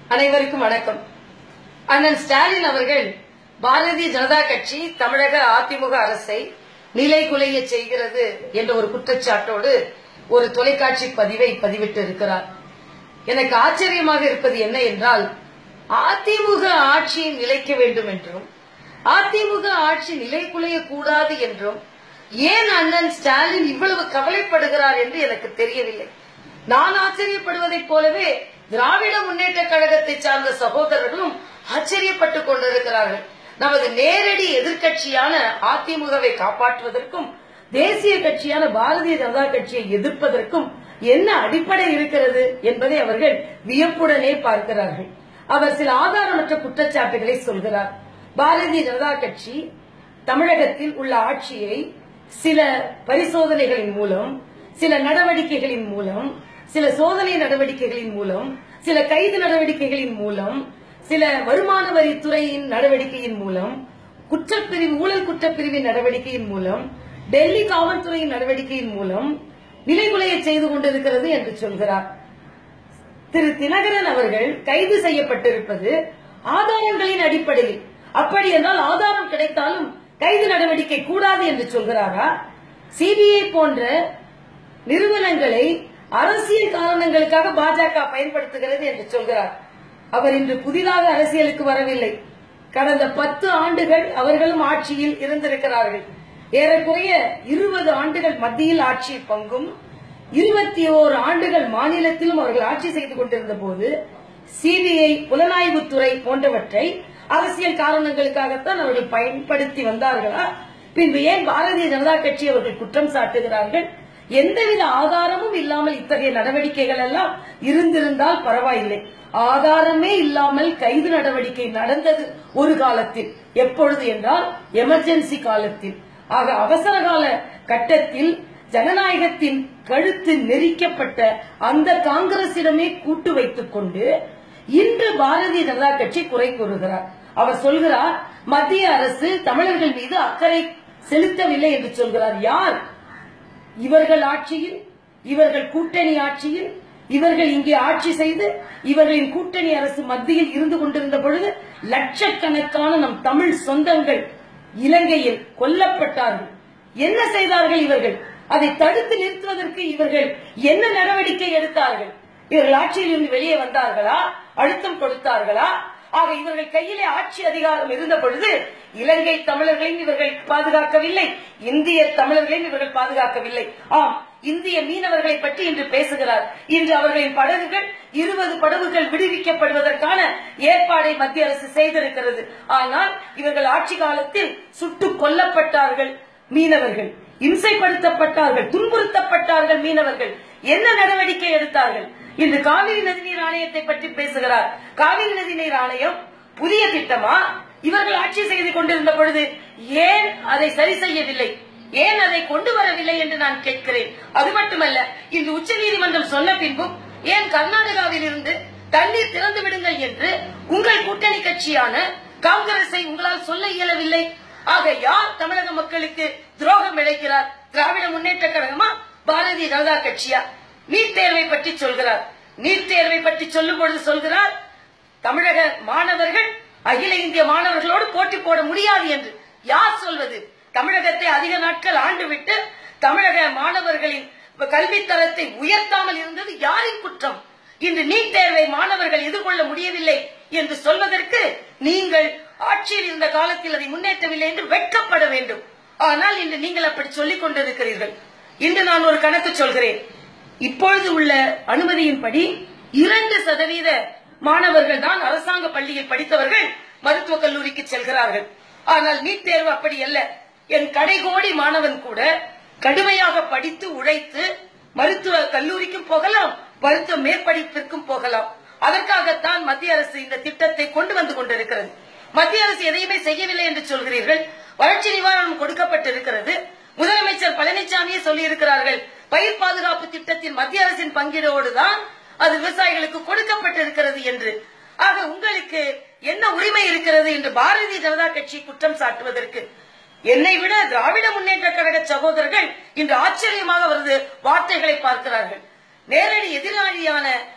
அனைவருக்கும் வணக்கம் அண்ணன் ஸ்டாலின் அவர்கள் பாரதிய ஜனதா கட்சி தமிழக அதிமுக அரசை நிலைகுலைய செய்கிறது என்ற ஒரு குற்றச்சாட்டோடு ஒரு தொலைக்காட்சி பதிவை பதிவிட்டு இருக்கிறார் எனக்கு ஆச்சரியமாக இருப்பது என்ன என்றால் அதிமுக ஆட்சியை நிலைக்க வேண்டும் என்றும் அதிமுக ஆட்சி நிலைகுலைய கூடாது என்றும் ஏன் அண்ணன் ஸ்டாலின் இவ்வளவு கவலைப்படுகிறார் என்று எனக்கு தெரியவில்லை நான் ஆச்சரியப்படுவதைப் போலவே திராவிட முன்னேற்ற கழகத்தை சார்ந்த சகோதரர்களும் ஆச்சரியப்பட்டுக் கொண்டிருக்கிறார்கள் நமது நேரடி எதிர்க்கட்சியான அதிமுகவை காப்பாற்றுவதற்கும் தேசிய கட்சியான பாரதிய ஜனதா கட்சியை எதிர்ப்பதற்கும் என்ன அடிப்படை இருக்கிறது என்பதை அவர்கள் வியப்புடனே பார்க்கிறார்கள் அவர் சில ஆதாரமற்ற குற்றச்சாட்டுகளை சொல்கிறார் பாரதிய ஜனதா கட்சி தமிழகத்தில் உள்ள ஆட்சியை சில பரிசோதனைகளின் மூலம் சில நடவடிக்கைகளின் மூலம் சில சோதனை நடவடிக்கைகளின் மூலம் சில கைது நடவடிக்கைகளின் மூலம் சில வருமான வரித்துறையின் நடவடிக்கையின் மூலம் குற்றப்பிரிவு ஊழல் குற்றப்பிரிவின் நடவடிக்கையின் மூலம் டெல்லி காவல்துறையின் நடவடிக்கையின் மூலம் நிலைகுலைய செய்து கொண்டிருக்கிறது என்று சொல்கிறார் திரு தினகரன் அவர்கள் கைது செய்யப்பட்டிருப்பது ஆதாரங்களின் அடிப்படையில் அப்படி என்றால் ஆதாரம் கிடைத்தாலும் கைது நடவடிக்கை கூடாது என்று சொல்கிறாரா சிபிஐ போன்ற நிறுவனங்களை அரசியல் காரணங்களுக்காக பாஜக பயன்படுத்துகிறது என்று சொல்கிறார் அவர் இன்று புதிதாக அரசியலுக்கு வரவில்லை கடந்த பத்து ஆண்டுகள் அவர்களும் ஆட்சியில் இருந்திருக்கிறார்கள் ஏறக்குறைய இருபது ஆண்டுகள் மத்தியில் ஆட்சி பங்கும் இருபத்தி ஓரு ஆண்டுகள் மாநிலத்திலும் அவர்கள் ஆட்சி செய்து கொண்டிருந்த போது சிபிஐ புலனாய்வுத்துறை போன்றவற்றை அரசியல் காரணங்களுக்காகத்தான் அவர்கள் பயன்படுத்தி வந்தார்களா பின்பு ஏன் பாரதிய ஜனதா கட்சி அவர்கள் குற்றம் சாட்டுகிறார்கள் எந்தவித ஆதாரமும் இல்லாமல் இத்தகைய நடவடிக்கைகள் எல்லாம் இருந்திருந்தால் பரவாயில்லை ஆதாரமே இல்லாமல் கைது நடவடிக்கை நடந்தது ஒரு காலத்தில் எப்பொழுது என்றால் எமர்ஜென்சி காலத்தில் ஆக அவசர கால கட்டத்தில் ஜனநாயகத்தின் கழுத்து நெரிக்கப்பட்ட அந்த காங்கிரசிடமே கூட்டு வைத்துக் கொண்டு இன்று பாரதிய ஜனதா கட்சி குறை கூறுகிறார் அவர் சொல்கிறார் மத்திய அரசு தமிழர்கள் மீது அக்கறை செலுத்தவில்லை என்று சொல்கிறார் யார் இவர்கள் ஆட்சியில் இவர்கள் கூட்டணி ஆட்சியில் இவர்கள் இங்கே ஆட்சி செய்து இவர்களின் கூட்டணி அரசு மத்தியில் இருந்து கொண்டிருந்த பொழுது லட்சக்கணக்கான நம் தமிழ் சொந்தங்கள் இலங்கையில் கொல்லப்பட்டார்கள் என்ன செய்தார்கள் இவர்கள் அதை தடுத்து நிறுத்துவதற்கு இவர்கள் என்ன நடவடிக்கை எடுத்தார்கள் இவர்கள் ஆட்சியில் இருந்து வெளியே வந்தார்களா அழுத்தம் கொடுத்தார்களா ஆக இவர்கள் கையிலே ஆட்சி அதிகாரம் இருந்த பொழுது இலங்கை தமிழர்களையும் இவர்கள் பாதுகாக்கவில்லை இந்திய தமிழர்களையும் இவர்கள் பாதுகாக்கவில்லை ஆம் இந்திய மீனவர்களை பற்றி இன்று பேசுகிறார் இன்று அவர்களின் படகுகள் இருபது படகுகள் விடுவிக்கப்படுவதற்கான ஏற்பாடை மத்திய அரசு செய்திருக்கிறது ஆனால் இவர்கள் ஆட்சி காலத்தில் சுட்டுக் கொல்லப்பட்டார்கள் மீனவர்கள் இம்சைப்படுத்தப்பட்டார்கள் துன்புறுத்தப்பட்டார்கள் மீனவர்கள் என்ன நடவடிக்கை எடுத்தார்கள் இன்று காவிரி நதிநீர் ஆணையத்தை பற்றி பேசுகிறார் காவிரி நதிநீர் ஆணையம் புதிய திட்டமா இவர்கள் ஆட்சி செய்து கொண்டிருந்த பொழுது ஏன் அதை சரி செய்யவில்லை ஏன் அதை கொண்டு வரவில்லை என்று நான் கேட்கிறேன் அது மட்டுமல்ல இன்று உச்சநீதிமன்றம் சொன்ன பின்பும் ஏன் கர்நாடகாவில் இருந்து தண்ணீர் திறந்து விடுங்கள் என்று உங்கள் கூட்டணி கட்சியான காங்கிரஸை உங்களால் சொல்ல இயலவில்லை ஆக யார் தமிழக மக்களுக்கு துரோகம் இழைக்கிறார் திராவிட முன்னேற்ற கழகமா பாரதிய ஜனதா கட்சியா நீட் தேர்வை பற்றி சொல்கிறார் நீட் தேர்வை பற்றி சொல்லும் பொழுது சொல்கிறார் தமிழக மாணவர்கள் அகில இந்திய மாணவர்களோடு போட்டி போட முடியாது என்று யார் சொல்வது தமிழகத்தை அதிக நாட்கள் ஆண்டுவிட்டு தமிழக மாணவர்களின் கல்வி தரத்தை உயர்த்தாமல் இருந்தது யாரின் குற்றம் இன்று நீட் தேர்வை மாணவர்கள் எதிர்கொள்ள முடியவில்லை என்று சொல்வதற்கு நீங்கள் ஆட்சியில் இருந்த காலத்தில் அதை முன்னேற்றவில்லை என்று வெட்கப்பட வேண்டும் ஆனால் இன்று நீங்கள் அப்படி சொல்லிக் கொண்டிருக்கிறீர்கள் இன்று நான் ஒரு கணக்கு சொல்கிறேன் இப்பொழுது உள்ள அனுமதியின்படி இரண்டு சதவீத மாணவர்கள் தான் அரசாங்க பள்ளியில் படித்தவர்கள் மருத்துவக் கல்லூரிக்கு செல்கிறார்கள் ஆனால் நீட் தேர்வு அப்படி அல்ல என் கடைகோடி மாணவன் கூட கடுமையாக படித்து உழைத்து மருத்துவ கல்லூரிக்கும் போகலாம் மருத்துவ மேற்படிப்பிற்கும் போகலாம் அதற்காகத்தான் மத்திய அரசு இந்த திட்டத்தை கொண்டு வந்து கொண்டிருக்கிறது மத்திய அரசு எதையுமே செய்யவில்லை என்று சொல்கிறீர்கள் வறட்சி நிவாரணம் கொடுக்கப்பட்டிருக்கிறது முதலமைச்சர் பழனிசாமியே சொல்லியிருக்கிறார்கள் பயிர் பாதுகாப்பு திட்டத்தின் மத்திய அரசின் பங்கீடோடு தான் அது விவசாயிகளுக்கு கொடுக்கப்பட்டிருக்கிறது என்று ஆக உங்களுக்கு என்ன உரிமை இருக்கிறது என்று பாரதிய ஜனதா கட்சி குற்றம் சாட்டுவதற்கு என்னை விட திராவிட முன்னேற்ற கழக சகோதரர்கள் இன்று ஆச்சரியமாக அவரது வார்த்தைகளை பார்க்கிறார்கள் நேரடி எதிராளியான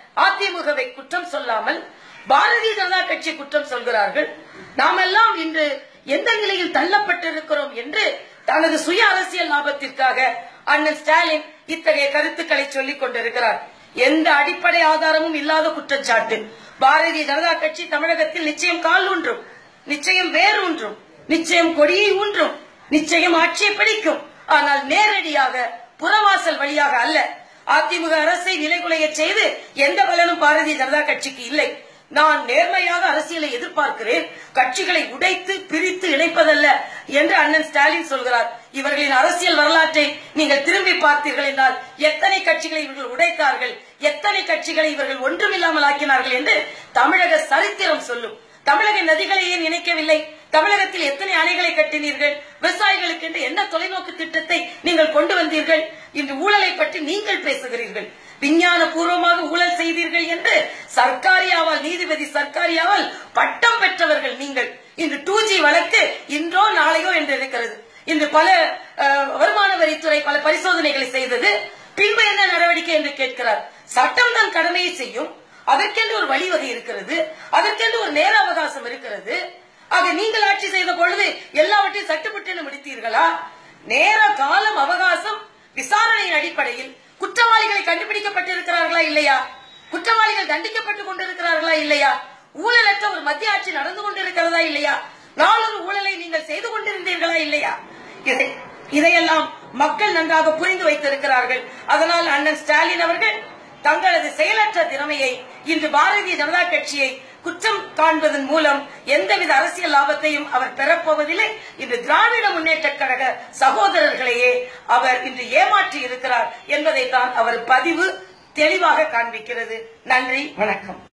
அதிமுகவை குற்றம் சொல்லாமல் பாரதிய ஜனதா கட்சி குற்றம் சொல்கிறார்கள் நாமெல்லாம் இன்று எந்த நிலையில் தள்ளப்பட்டிருக்கிறோம் என்று தனது சுய அரசியல் லாபத்திற்காக அண்ணன் ஸ்டாலின் இத்தகைய கருத்துக்களை சொல்லிக் கொண்டிருக்கிறார் எந்த அடிப்படை ஆதாரமும் இல்லாத குற்றச்சாட்டு பாரதிய ஜனதா கட்சி தமிழகத்தில் நிச்சயம் கால் ஊன்றும் நிச்சயம் வேர் ஊன்றும் நிச்சயம் கொடியை ஊன்றும் நிச்சயம் ஆட்சியை பிடிக்கும் ஆனால் நேரடியாக புறவாசல் வழியாக அல்ல அதிமுக அரசை நிலைகுலைய செய்து எந்த பலனும் பாரதிய ஜனதா கட்சிக்கு இல்லை நான் நேர்மையாக அரசியலை எதிர்பார்க்கிறேன் கட்சிகளை உடைத்து பிரித்து இணைப்பதல்ல என்று அண்ணன் ஸ்டாலின் சொல்கிறார் இவர்களின் அரசியல் வரலாற்றை நீங்கள் திரும்பி பார்த்தீர்கள் என்றால் எத்தனை கட்சிகளை இவர்கள் உடைத்தார்கள் எத்தனை கட்சிகளை இவர்கள் ஒன்றுமில்லாமல் ஆக்கினார்கள் என்று தமிழக சரித்திரம் சொல்லும் தமிழக நதிகளை ஏன் இணைக்கவில்லை தமிழகத்தில் எத்தனை அணைகளை கட்டினீர்கள் விவசாயிகளுக்கு என்று என்ன தொலைநோக்கு திட்டத்தை நீங்கள் கொண்டு வந்தீர்கள் இன்று ஊழலை பற்றி நீங்கள் பேசுகிறீர்கள் விஞ்ஞான பூர்வமாக ஊழல் செய்தீர்கள் என்று சர்க்காரியாவால் நீதிபதி சர்க்காரியாவால் பட்டம் பெற்றவர்கள் நீங்கள் இன்று டூ ஜி வழக்கு இன்றோ நாளையோ என்று இருக்கிறது இன்று பல அஹ், வருமான வரித்துறை பல பரிசோதனைகளை செய்தது பின்பு என்ன நடவடிக்கை என்று கேட்கிறார் சட்டம் தன் கடமையை செய்யும் அதற்கென்று ஒரு வழிவகை இருக்கிறது அதற்கென்று ஒரு நேர அவகாசம் இருக்கிறது ஆக நீங்கள் ஆட்சி செய்த பொழுது எல்லாவற்றையும் சட்டுப்பட்டு முடித்தீர்களா நேர காலம் அவகாசம் விசாரணையின் அடிப்படையில் குற்றவாளிகளை கண்டுபிடிக்கப்பட்டிருக்கிறார்களா இல்லையா குற்றவாளிகள் தண்டிக்கப்பட்டுக் கொண்டிருக்கிறார்களா இல்லையா ஊழலற்ற ஒரு மத்திய ஆட்சி நடந்து கொண்டிருக்கிறதா இல்லையா நாளொரு ஊழலை நீங்கள் செய்து கொண்டிருந்தீர்களா இல்லையா இதை இதையெல்லாம் மக்கள் நன்றாக புரிந்து வைத்திருக்கிறார்கள் அதனால் அண்ணன் ஸ்டாலின் அவர்கள் தங்களது செயலற்ற திறமையை இன்று பாரதிய ஜனதா கட்சியை குற்றம் காண்பதன் மூலம் எந்தவித அரசியல் லாபத்தையும் அவர் பெறப்போவதில்லை இன்று திராவிட முன்னேற்ற கழக சகோதரர்களையே அவர் இன்று ஏமாற்றி இருக்கிறார் என்பதை தான் அவர் பதிவு தெளிவாக காண்பிக்கிறது நன்றி வணக்கம்